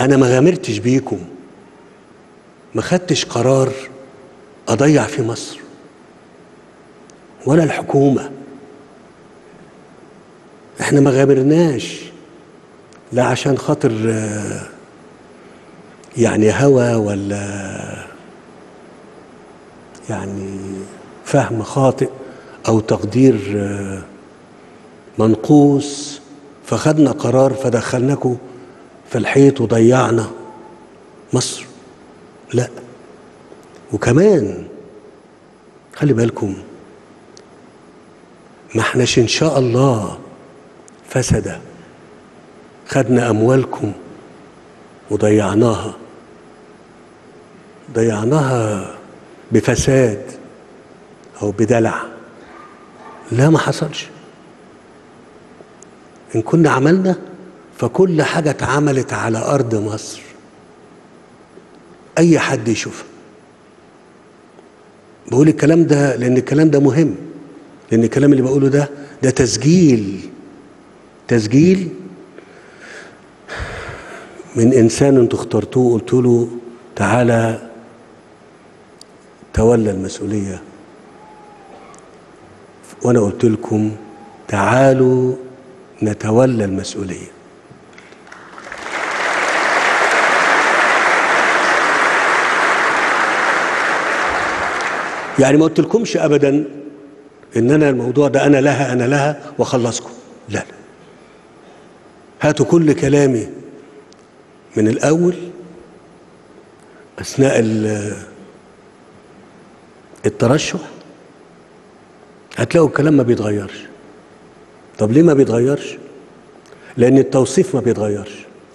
انا ما غامرتش بيكم ما خدتش قرار اضيع في مصر ولا الحكومه احنا ما غامرناش لا عشان خاطر آه، يعني هوى ولا يعني فهم خاطئ او تقدير آه، منقوص فخدنا قرار فدخلناكم في الحيط وضيعنا مصر لا وكمان خلي بالكم ما احناش ان شاء الله فسد خدنا اموالكم وضيعناها ضيعناها بفساد او بدلع لا ما حصلش ان كنا عملنا فكل حاجه اتعملت على ارض مصر اي حد يشوفها بقول الكلام ده لان الكلام ده مهم لان الكلام اللي بقوله ده ده تسجيل تسجيل من انسان انتوا اخترتوه قلت له تعالى تولى المسؤوليه وانا قلت لكم تعالوا نتولى المسؤوليه يعني ما قلتلكمش ابدا ان انا الموضوع ده انا لها انا لها واخلصكم لا لا هاتوا كل كلامي من الاول اثناء ال- الترشح هتلاقوا الكلام ما بيتغيرش طب ليه ما بيتغيرش لان التوصيف ما بيتغيرش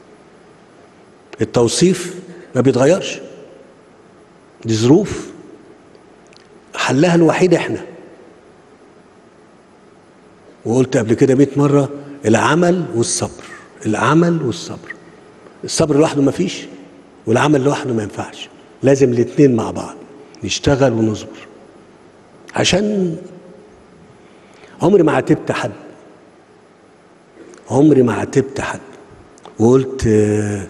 التوصيف ما بيتغيرش دي ظروف حلها الوحيد احنا وقلت قبل كده 100 مره العمل والصبر العمل والصبر الصبر لوحده ما فيش والعمل لوحده ما ينفعش لازم الاثنين مع بعض نشتغل ونصبر عشان عمري ما عاتبت حد عمري ما عاتبت حد وقلت آه،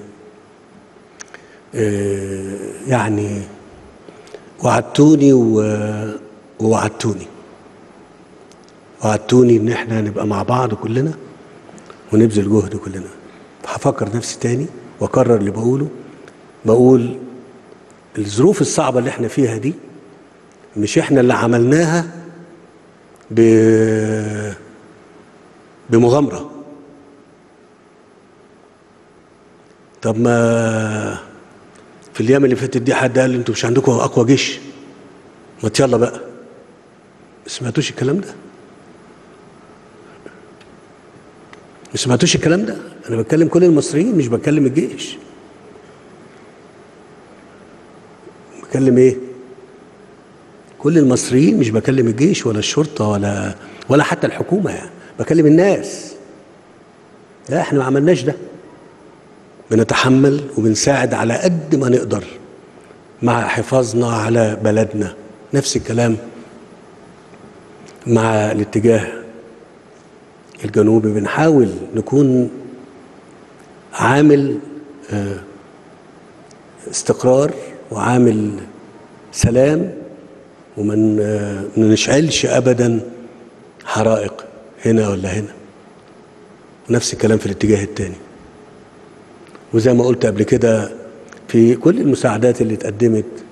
آه، يعني وعدتوني و- ووعدتوني وعدتوني ان احنا نبقى مع بعض كلنا ونبذل جهد كلنا هفكر نفسي تاني واكرر اللي بقوله بقول الظروف الصعبة اللي احنا فيها دي مش احنا اللي عملناها ب بمغامرة طب ما في الايام اللي فاتت دي حد قال انتوا مش عندكم اقوى جيش ما يلا بقى ما سمعتوش الكلام ده ما سمعتوش الكلام ده انا بتكلم كل المصريين مش بتكلم الجيش بتكلم ايه كل المصريين مش بكلم الجيش ولا الشرطه ولا ولا حتى الحكومه يعني بكلم الناس لا احنا ما عملناش ده بنتحمل وبنساعد على قد ما نقدر مع حفاظنا على بلدنا نفس الكلام مع الاتجاه الجنوبي بنحاول نكون عامل آه، استقرار وعامل سلام وما آه، ما نشعلش ابدا حرائق هنا ولا هنا ونفس الكلام في الاتجاه الثاني وزي ما قلت قبل كده في كل المساعدات اللي اتقدمت